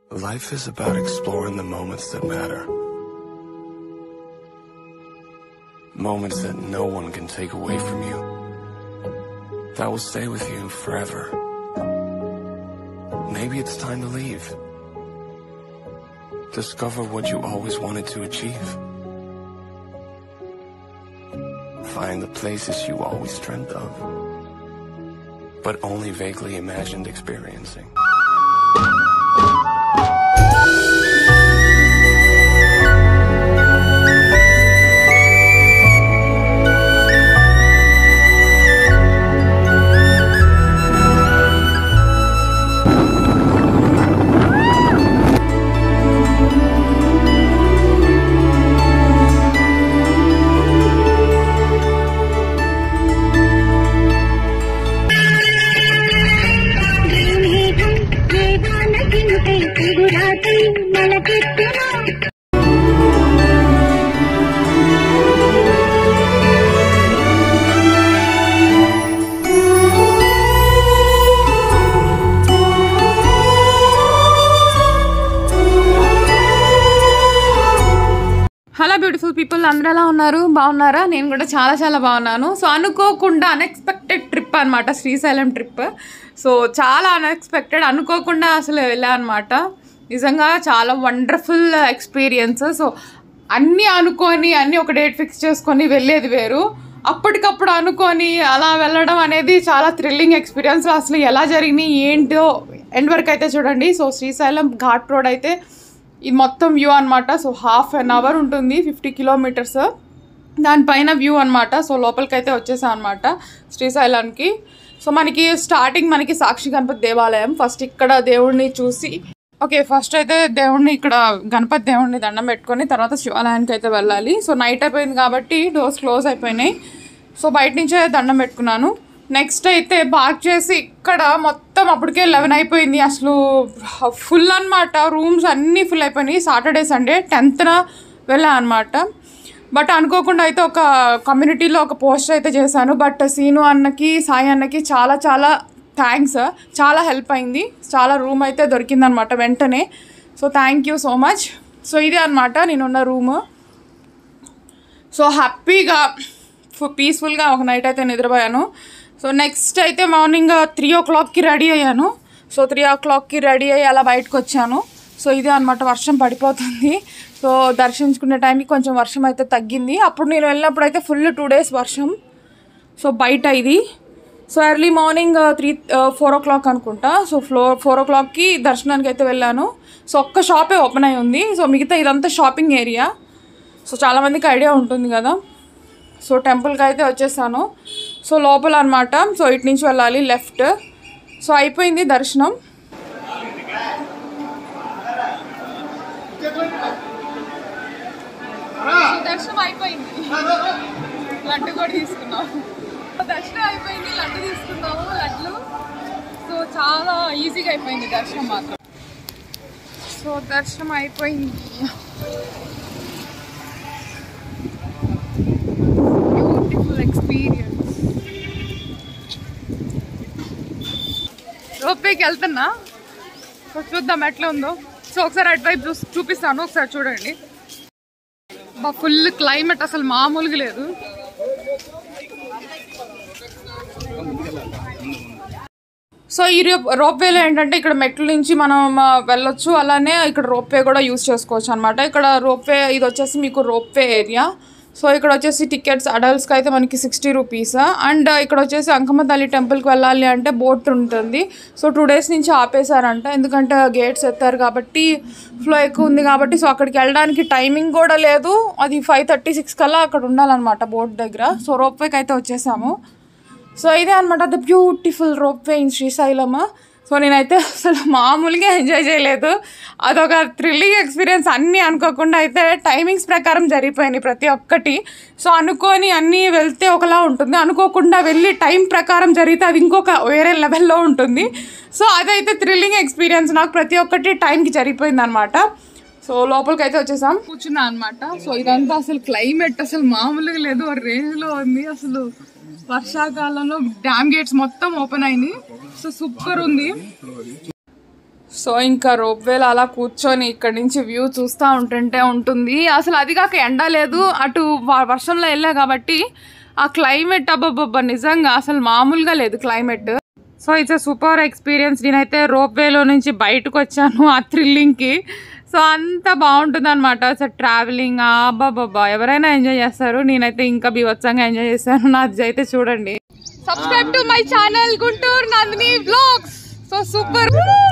Life is about exploring the moments that matter. Moments that no one can take away from you. That will stay with you forever. Maybe it's time to leave. Discover what you always wanted to achieve. Find the places you always dreamt of, but only vaguely imagined experiencing. మేఘం వేదానకింతై ఎదురాతై మొలకెత్తునా hello beautiful people అందరూ ఎలా ఉన్నారు బాగున్నారా నేను కూడా చాలా చాలా బాగున్నాను సో అనుకోకుండా అన్ఎక్స్పెక్టెడ్ ట్రిప్ అనమాట శ్రీశైలం ట్రిప్ సో చాలా అన్ఎక్స్పెక్టెడ్ అనుకోకుండా అసలు వెళ్ళా అనమాట నిజంగా చాలా వండర్ఫుల్ ఎక్స్పీరియన్స్ సో అన్నీ అనుకొని అన్నీ ఒక డేట్ ఫిక్స్ చేసుకొని వెళ్ళేది వేరు అప్పటికప్పుడు అనుకొని అలా వెళ్ళడం అనేది చాలా థ్రిల్లింగ్ ఎక్స్పీరియన్స్ అసలు ఎలా జరిగినాయి ఏంటో ఎండ్ వరకు అయితే చూడండి సో శ్రీశైలం ఘాట్ రోడ్ అయితే ఇది మొత్తం వ్యూ అనమాట సో హాఫ్ అన్ అవర్ ఉంటుంది ఫిఫ్టీ కిలోమీటర్స్ దానిపైన వ్యూ అనమాట సో లోపలికి అయితే వచ్చేసాం అనమాట శ్రీశైలానికి సో మనకి స్టార్టింగ్ మనకి సాక్షి గణపతి దేవాలయం ఫస్ట్ ఇక్కడ దేవుడిని చూసి ఓకే ఫస్ట్ అయితే దేవుడిని ఇక్కడ గణపతి దేవుడిని దండం పెట్టుకొని తర్వాత శివాలయానికి అయితే వెళ్ళాలి సో నైట్ అయిపోయింది కాబట్టి డోర్స్ క్లోజ్ అయిపోయినాయి సో బయట నుంచే దండం పెట్టుకున్నాను నెక్స్ట్ అయితే బాక్ చేసి ఇక్కడ మొత్తం అప్పటికే లెవెన్ అయిపోయింది అసలు ఫుల్ అన్నమాట రూమ్స్ అన్నీ ఫుల్ అయిపోయినాయి సాటర్డే సండే టెన్త్న వెళ్ళా అనమాట బట్ అనుకోకుండా అయితే ఒక కమ్యూనిటీలో ఒక పోస్ట్ అయితే చేశాను బట్ సీను అన్నకి సాయి అన్నకి చాలా చాలా థ్యాంక్స్ చాలా హెల్ప్ అయింది చాలా రూమ్ అయితే దొరికిందనమాట వెంటనే so thank thank you so much so ఇదే అనమాట నేనున్న రూము సో హ్యాపీగా పీస్ఫుల్గా ఒక నైట్ అయితే నిద్రపోయాను సో నెక్స్ట్ అయితే మార్నింగ్ త్రీ ఓ క్లాక్కి రెడీ అయ్యాను సో త్రీ ఓ క్లాక్కి రెడీ అయ్యి అలా బయటకు వచ్చాను సో ఇదే అనమాట వర్షం పడిపోతుంది సో దర్శించుకునే టైంకి కొంచెం వర్షం అయితే తగ్గింది అప్పుడు నేను వెళ్ళినప్పుడు అయితే ఫుల్ టూ డేస్ వర్షం సో బయట ఇది so early morning three four o'clock అనుకుంటా సో ఫ్లోర్ ఫోర్ ఓ క్లాక్కి దర్శనానికి అయితే వెళ్ళాను సో ఒక్క షాపే ఓపెన్ అయి ఉంది సో మిగతా ఇదంతా షాపింగ్ ఏరియా సో చాలామందికి ఐడియా ఉంటుంది కదా సో టెంపుల్కి అయితే వచ్చేసాను సో లోపల అనమాట సో ఇటు నుంచి వెళ్ళాలి లెఫ్ట్ సో అయిపోయింది దర్శనం దర్శనం అయిపోయింది లడ్డు కూడా తీసుకున్నాం దర్శనం అయిపోయింది లడ్డు తీసుకున్నాము లడ్లు సో చాలా ఈజీగా అయిపోయింది దర్శనం మాత్రం సో దర్శనం అయిపోయింది బ్యూటిఫుల్ ఎక్స్పీరియన్స్ రోపేకి వెళ్తున్నా సో చూద్దాం ఎట్లా ఉందో సో ఒకసారి అటువైపు చూ చూపిస్తాను ఒకసారి చూడండి బా ఫుల్ క్లైమేట్ అసలు మామూలుగా లేదు సో ఈ రోప్ వేలో ఏంటంటే ఇక్కడ మెట్ల నుంచి మనం ఆ, వెళ్ళొచ్చు అలానే ఇక్కడ రోప్ వే కూడా యూస్ చేసుకోవచ్చు అనమాట ఇక్కడ రోప్ వే ఇది వచ్చేసి మీకు రోప్ వే ఏరియా సో ఇక్కడ వచ్చేసి టికెట్స్ అడల్ట్స్కి అయితే మనకి సిక్స్టీ రూపీస్ అండ్ ఇక్కడ వచ్చేసి అంకమ్మ తల్లి టెంపుల్కి వెళ్ళాలి అంటే బోట్ ఉంటుంది సో టూ డేస్ నుంచి ఆపేశారంట ఎందుకంటే గేట్స్ ఎత్తారు కాబట్టి ఫ్లో ఎక్కువ ఉంది కాబట్టి సో అక్కడికి వెళ్ళడానికి టైమింగ్ కూడా లేదు అది ఫైవ్ థర్టీ సిక్స్ కల్లా అక్కడ ఉండాలన్నమాట బోట్ దగ్గర సో రోప్ వేకి అయితే వచ్చేసాము సో ఇదే అనమాట the beautiful ropeway in Srisailam so నేనైతే అసలు మామూలుగా ఎంజాయ్ చేయలేదు అదొక థ్రిల్లింగ్ ఎక్స్పీరియన్స్ అన్నీ అనుకోకుండా అయితే టైమింగ్స్ ప్రకారం జరిగిపోయినాయి ప్రతి ఒక్కటి సో అనుకొని అన్నీ వెళ్తే ఒకలా ఉంటుంది అనుకోకుండా వెళ్ళి టైం ప్రకారం జరిగితే అది ఇంకొక వేరే లెవెల్లో ఉంటుంది సో అదైతే థ్రిల్లింగ్ ఎక్స్పీరియన్స్ నాకు ప్రతి ఒక్కటి టైంకి జరిగిపోయింది అనమాట సో లోపలికి అయితే వచ్చేసాం కూర్చున్నా అనమాట సో ఇదంతా అసలు క్లైమేట్ అసలు మామూలుగా లేదు రేంజ్ లో ఉంది అసలు వర్షాకాలంలో డ్యామ్ గేట్స్ మొత్తం ఓపెన్ అయినాయి సో సూపర్ ఉంది సో ఇంకా రోప్వేలో అలా కూర్చొని ఇక్కడ నుంచి వ్యూ చూస్తూ ఉంటుంటే ఉంటుంది అసలు అది కాక ఎండ లేదు అటు వ- వర్షంలో వెళ్ళా కాబట్టి ఆ క్లైమేట్ అబ్బబ్బబ్బా నిజంగా అసలు మామూలుగా లేదు climate so it's super experience నేనైతే రోప్వేలో నుంచి బయటకు వచ్చాను ఆ థ్రిల్లింగ్కి సో అంత బాగుంటుంది అనమాట అసలు ట్రావెలింగ్ అబ్బాబ్బా ఎవరైనా ఎంజాయ్ చేస్తారు నేనైతే ఇంకా బీవత్సంగా ఎంజాయ్ చేశాను నాది అయితే చూడండి subscribe to my channel Guntur Nandini vlogs so super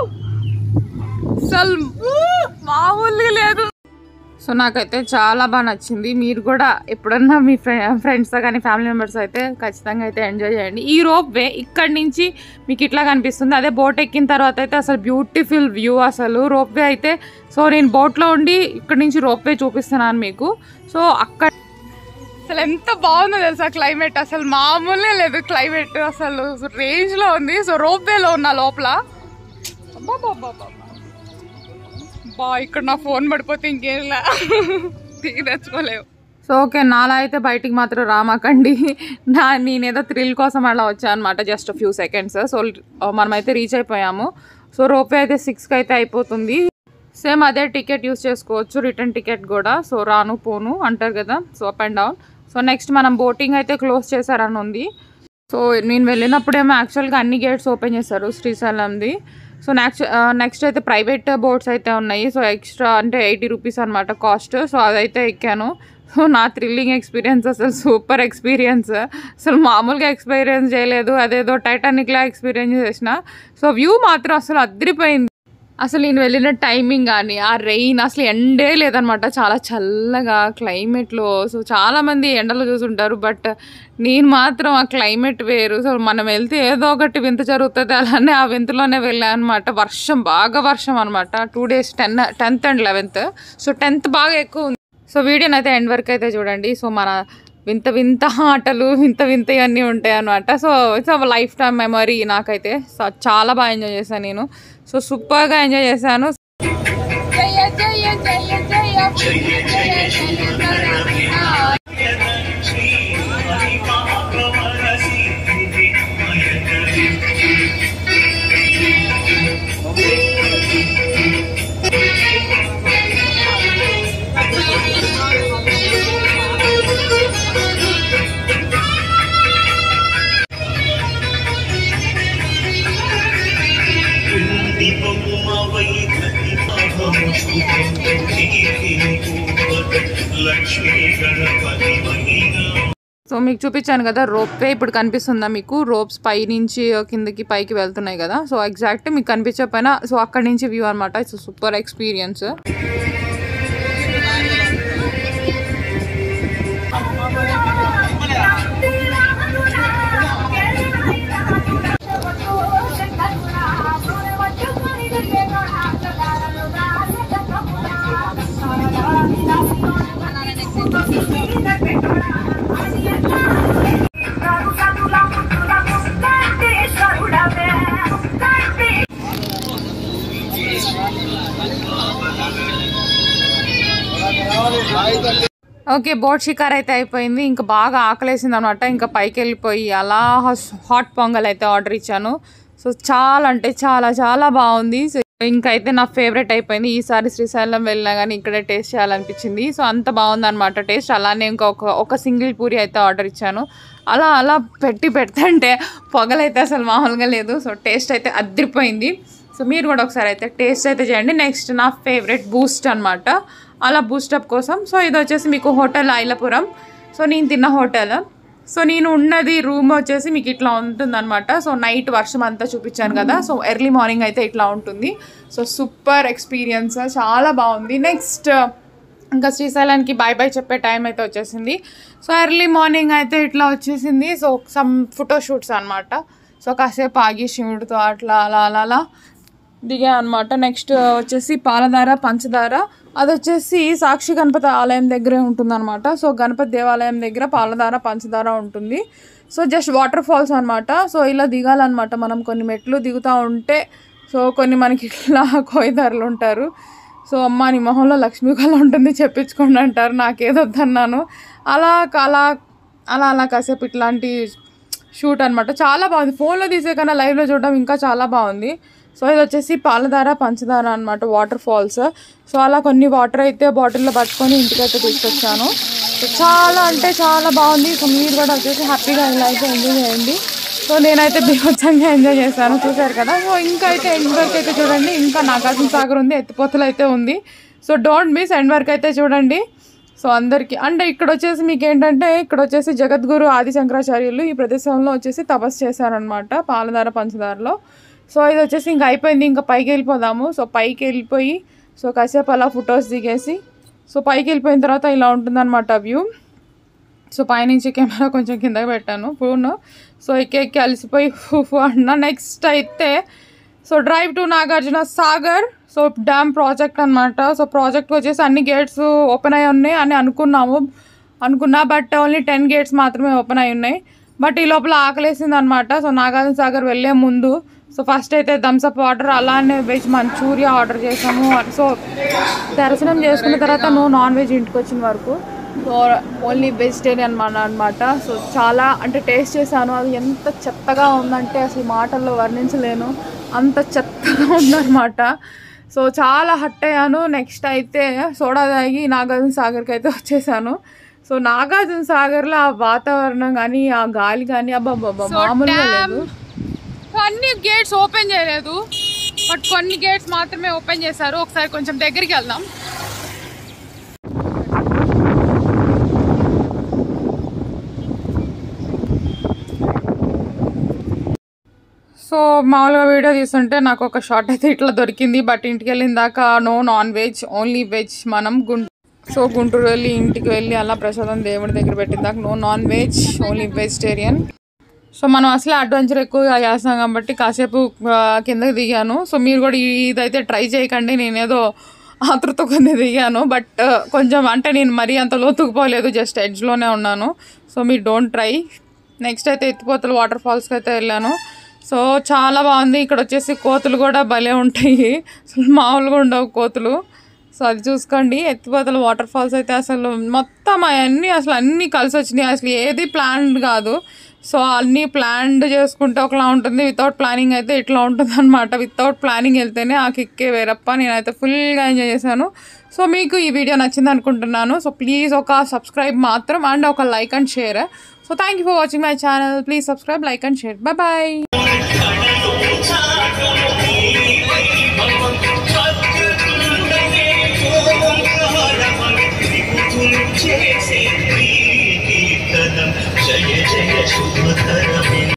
అసలు మామూలుగా లేదు సో నాకైతే చాలా బాగా నచ్చింది మీరు కూడా ఎప్పుడన్నా మీ ఫ్రె ఫ్రెండ్స్తో కానీ ఫ్యామిలీ మెంబర్స్ అయితే ఖచ్చితంగా అయితే ఎంజాయ్ చేయండి ఈ రోప్ వే ఇక్కడి నుంచి మీకు ఇట్లా కనిపిస్తుంది అదే బోట్ ఎక్కిన తర్వాత అయితే అసలు బ్యూటిఫుల్ వ్యూ అసలు రోప్ వే అయితే సో నేను బోట్లో ఉండి ఇక్కడి నుంచి రోప్ వే చూపిస్తున్నాను మీకు సో అక్కడ అసలు ఎంత బాగుందో తెలుసా క్లైమేట్ అసలు మామూలే లేదు క్లైమేట్ అసలు రేంజ్ లో ఉంది సో రోప్ వేలో ఉన్నా లోపల అబ్బబ్బబ్బబ్బబ్బ. బా ఇక్కడ నా ఫోన్ పడిపోతే ఇంకేం లే దిగి తెచ్చుకోలేవు సో ఓకే నాలా అయితే బయటికి మాత్రం రామాకండి నా నేనేదో థ్రిల్ కోసం అలా వచ్చాను అనమాట జస్ట్ ఫ్యూ సెకండ్స్ సో మనమైతే రీచ్ అయిపోయాము సో రోపే అయితే సిక్స్కి అయితే అయిపోతుంది సేమ్ అదే టికెట్ యూస్ చేసుకోవచ్చు రిటర్న్ టికెట్ కూడా సో రాను పోను అంటారు కదా so up and down so next మనం బోటింగ్ అయితే క్లోజ్ చేశారని ఉంది సో నేను వెళ్ళినప్పుడేమో యాక్చువల్గా అన్ని గేట్స్ ఓపెన్ చేశారు శ్రీశైలంది సో నెక్స్ట్ నెక్స్ట్ అయితే ప్రైవేట్ బోట్స్ అయితే ఉన్నాయి సో ఎక్స్ట్రా అంటే ఎయిటీ రూపీస్ అనమాట కాస్ట్ సో అదైతే ఎక్కాను సో నా థ్రిల్లింగ్ ఎక్స్పీరియన్స్ అసలు సూపర్ ఎక్స్పీరియన్స్ అసలు మామూలుగా ఎక్స్పీరియన్స్ చేయలేదు అదేదో టైటానిక్లా ఎక్స్పీరియన్స్ చేసిన సో వ్యూ మాత్రం అసలు అదిరిపోయింది అసలు నేను వెళ్ళిన టైమింగ్ కానీ ఆ రెయిన్ అసలు ఎండే లేదనమాట చాలా చల్లగా క్లైమేట్లో సో చాలామంది ఎండలో చూసుంటారు బట్ నేను మాత్రం ఆ క్లైమేట్ వేరు సో మనం వెళ్తే ఏదో ఒకటి వింత జరుగుతుంది అలానే ఆ వింతలోనే వెళ్ళాను అనమాట వర్షం బాగా వర్షం అనమాట two days ten tenth and eleventh so tenth బాగా ఎక్కువ ఉంది సో వీడియోని అయితే ఎండ్ వరకు అయితే చూడండి సో మన వింత వింత ఆటలు వింత వింత ఇవన్నీ ఉంటాయి అనమాట so it's life time memory నాకైతే సో చాలా బాగా ఎంజాయ్ చేశాను నేను సో సూపర్గా ఎంజాయ్ చేశాను జయ జయ జయ జయ లక్ష్మీ గణపతి మహిళ సో మీకు చూపించాను కదా రోప్ వే ఇప్పుడు కనిపిస్తుందా మీకు రోప్స్ పై నుంచి కిందకి పైకి వెళ్తున్నాయి కదా సో ఎగ్జాక్ట్ మీకు కనిపించకపోయినా సో అక్కడి నుంచి వ్యూ అనమాట it's super experience okay boat షికార్ అయితే అయిపోయింది ఇంకా బాగా ఆకలేసింది అనమాట ఇంకా పైకి వెళ్ళిపోయి అలా హాట్ పొంగల్ అయితే ఆర్డర్ ఇచ్చాను సో చాలా అంటే చాలా చాలా బాగుంది సో ఇంకా అయితే నా ఫేవరెట్ అయిపోయింది ఈసారి శ్రీశైలం వెళ్ళినా కానీ ఇక్కడే టేస్ట్ చేయాలనిపించింది సో అంత బాగుంది అనమాట టేస్ట్ అలానే ఇంకా ఒక ఒక సింగిల్ పూరి అయితే ఆర్డర్ ఇచ్చాను అలా అలా పెట్టి పెడుతుంటే పొగలైతే అసలు మామూలుగా లేదు సో టేస్ట్ అయితే అదిరిపోయింది సో మీరు కూడా ఒకసారి అయితే టేస్ట్ అయితే చేయండి నెక్స్ట్ నా ఫేవరెట్ బూస్ట్ అనమాట అలా బూస్టప్ కోసం సో ఇది వచ్చేసి మీకు హోటల్ ఐలపురం సో నేను తిన్న హోటల్ సో నేను ఉన్నది రూమ్ వచ్చేసి మీకు ఇట్లా ఉంటుందన్నమాట సో నైట్ వర్షం అంతా చూపించాను కదా సో ఎర్లీ మార్నింగ్ అయితే ఇట్లా ఉంటుంది సో సూపర్ ఎక్స్పీరియన్స్ చాలా బాగుంది నెక్స్ట్ ఇంకా శ్రీశైలానికి బాయ్ బాయ్ చెప్పే టైం అయితే వచ్చేసింది సో ఎర్లీ మార్నింగ్ అయితే ఇట్లా వచ్చేసింది సో సమ్ ఫోటో షూట్స్ అనమాట సో కాసేపు ఆగి శివుడితో అట్లా అలా అలా అలా దిగా అనమాట నెక్స్ట్ వచ్చేసి పాలధార పంచదార అది వచ్చేసి సాక్షి గణపతి ఆలయం దగ్గరే ఉంటుందన్నమాట సో గణపతి దేవాలయం దగ్గర పాలధార పంచదార ఉంటుంది సో జస్ట్ వాటర్ ఫాల్స్ అనమాట సో ఇలా దిగాలన్నమాట మనం కొన్ని మెట్లు దిగుతూ ఉంటే సో కొన్ని మనకి ఇట్లా కోయిదారులు ఉంటారు సో అమ్మ నీ మొహంలో లక్ష్మీ కళ ఉంటుంది చెప్పించుకోండి అంటారు నాకేదో వద్దన్నాను అలా అలా అలా అలా కాసేపు ఇట్లాంటి షూట్ అనమాట చాలా బాగుంది ఫోన్లో తీసే కన్నా లైవ్లో చూడడం ఇంకా చాలా బాగుంది సో ఇది వచ్చేసి పాలధార పంచదార అనమాట వాటర్ ఫాల్స్ సో అలా కొన్ని వాటర్ అయితే బాటిల్లో పట్టుకొని ఇంటికైతే తీసుకొచ్చాను సో చాలా అంటే చాలా బాగుంది సో మీరు కూడా వచ్చేసి హ్యాపీగా ఇలా అయితే ఎంజాయ్ చేయండి సో నేనైతే బీభత్సంగా ఎంజాయ్ చేశాను చూసారు కదా సో ఇంకా అయితే ఎండ్ వరకు అయితే చూడండి ఇంకా నాగార్జున సాగర్ ఉంది ఎత్తిపోతలు అయితే ఉంది సో డోంట్ మిస్ ఎండ్ వరకు అయితే చూడండి సో అందరికీ అంటే ఇక్కడ వచ్చేసి మీకు ఏంటంటే ఇక్కడ వచ్చేసి జగద్గురు ఆది శంకరాచార్యులు ఈ ప్రదేశంలో వచ్చేసి తపస్సు చేశారనమాట పాలధార పంచదారలో సో ఇది వచ్చేసి ఇంకా అయిపోయింది ఇంకా పైకి వెళ్ళిపోదాము సో పైకి వెళ్ళిపోయి సో కాసేపు అలా ఫొటోస్ దిగేసి సో పైకి వెళ్ళిపోయిన తర్వాత ఇలా ఉంటుందన్నమాట వ్యూ సో పైనుంచి కెమెరా కొంచెం కిందకి పెట్టాను ఫోన్ సో ఎక్కి ఎక్కి అలసిపోయి ఫు అన్న నెక్స్ట్ అయితే so drive to Nagarjuna Sagar so dam project అనమాట సో ప్రాజెక్ట్ వచ్చేసి అన్ని గేట్స్ ఓపెన్ అయి ఉన్నాయి అని అనుకున్నాము అనుకున్నా బట్ ఓన్లీ టెన్ గేట్స్ మాత్రమే ఓపెన్ అయి ఉన్నాయి బట్ ఈ లోపల ఆకలేసింది అనమాట సో నాగార్జున సాగర్ వెళ్ళే ముందు సో ఫస్ట్ అయితే థమ్స్అప్ వాటర్ అలానే వెజ్ మంచూరియా ఆర్డర్ చేసాము సో దర్శనం చేసుకున్న తర్వాత నువ్వు నాన్ వెజ్ ఇంటికి వచ్చిన వరకు సో ఓన్లీ వెజిటేరియన్ మన అనమాట సో చాలా అంటే టేస్ట్ చేశాను అది ఎంత చెత్తగా ఉందంటే అసలు మాటల్లో వర్ణించలేను అంత చెత్తగా ఉందన్నమాట సో చాలా హట్ అయ్యాను నెక్స్ట్ అయితే సోడా తాగి నాగార్జున సాగర్కి అయితే వచ్చేసాను సో నాగార్జున సాగర్లో ఆ వాతావరణం కానీ ఆ గాలి కానీ అబ్బాబ్బా మామూలుగా లేదు అన్ని గేట్స్ ఓపెన్ చేయలేదు బట్ కొన్ని గేట్స్ మాత్రమే ఓపెన్ చేశారు ఒకసారి కొంచెం దగ్గరికి వెళ్దాం సో మామూలుగా వీడియో తీస్తుంటే నాకు ఒక షార్ట్ అయితే ఇట్లా దొరికింది బట్ ఇంటికి వెళ్ళిన దాకా no non veg only veg మనం గుంటూరు సో గుంటూరు వెళ్ళి ఇంటికి వెళ్ళి అలా ప్రసాదం దేవుడి దగ్గర పెట్టిన దాకా no non veg only vegetarian so మనం అసలు అడ్వెంచర్ ఎక్కువగా చేస్తాం కాబట్టి కాసేపు ఆ, కిందకి దిగాను సో మీరు కూడా ఈ- ఇదైతే ట్రై చేయకండి నేనేదో ఆతృత కొంది దిగాను బట్ కొంచెం అంటే నేను మరీ అంత లోతుకు పోలేదు జస్ట్ ఎడ్జ్లోనే ఉన్నాను సో మీరు డోంట్ ట్రై నెక్స్ట్ అయితే ఎత్తిపోతలు వాటర్ ఫాల్స్కి అయితే వెళ్ళాను సో చాలా బాగుంది ఇక్కడ వచ్చేసి కోతులు కూడా భలే ఉంటాయి అసలు మామూలుగా ఉండవు కోతులు సో అది చూసుకోండి ఎత్తిపోతల వాటర్ ఫాల్స్ అయితే అసలు మొత్తం అవన్నీ అసలు అన్నీ కలిసి వచ్చినాయి అసలు ఏది ప్లాన్డ్ కాదు సో అన్నీ ప్లాన్డ్ చేసుకుంటే ఒకలా ఉంటుంది వితౌట్ ప్లానింగ్ అయితే ఇట్లా ఉంటుంది అనమాట వితౌట్ ప్లానింగ్ వెళ్తేనే ఆ కిక్కే వేరప్ప నేనైతే ఫుల్గా ఎంజాయ్ చేశాను సో మీకు ఈ వీడియో నచ్చింది అనుకుంటున్నాను సో ప్లీజ్ ఒక సబ్స్క్రైబ్ మాత్రం అండ్ ఒక like and share so thank you for watching my channel please subscribe like and share bye bye చేసే కీర్తనం జయ జయ శుభకరమే